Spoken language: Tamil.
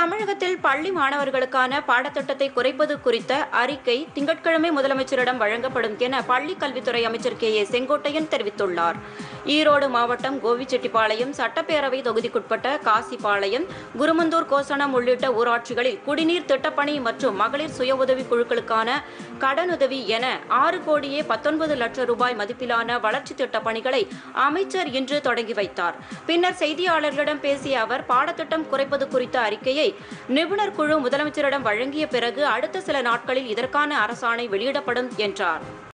தமிழகத்தில் பள்ளி மாணவர்களுக்கான பாடத்திட்டத்தை குறைப்பது குறித்த அறிக்கை திங்கட்கிழமை முதலமைச்சரிடம் வழங்கப்படும் என பள்ளிக் கல்வித்துறை அமைச்சர் கே ஏ செங்கோட்டையன் தெரிவித்துள்ளார் ஈரோடு மாவட்டம் கோவிச்செட்டிப்பாளையம் சட்டப்பேரவை தொகுதிக்குட்பட்ட காசிப்பாளையம் குருமந்தூர் கோசனம் உள்ளிட்ட ஊராட்சிகளில் குடிநீர் திட்டப்பணி மற்றும் மகளிர் சுய உதவி குழுக்களுக்கான கடனுதவி என ஆறு கோடியே பத்தொன்பது லட்சம் ரூபாய் மதிப்பிலான வளர்ச்சி திட்டப் பணிகளை அமைச்சர் இன்று தொடங்கி வைத்தார் பின்னர் செய்தியாளர்களிடம் பேசிய அவர் பாடத்திட்டம் குறைப்பது குறித்த அறிக்கையை நிபுணர் குழு முதலமைச்சரிடம் வழங்கிய பிறகு அடுத்த சில நாட்களில் இதற்கான அரசாணை வெளியிடப்படும் என்றார்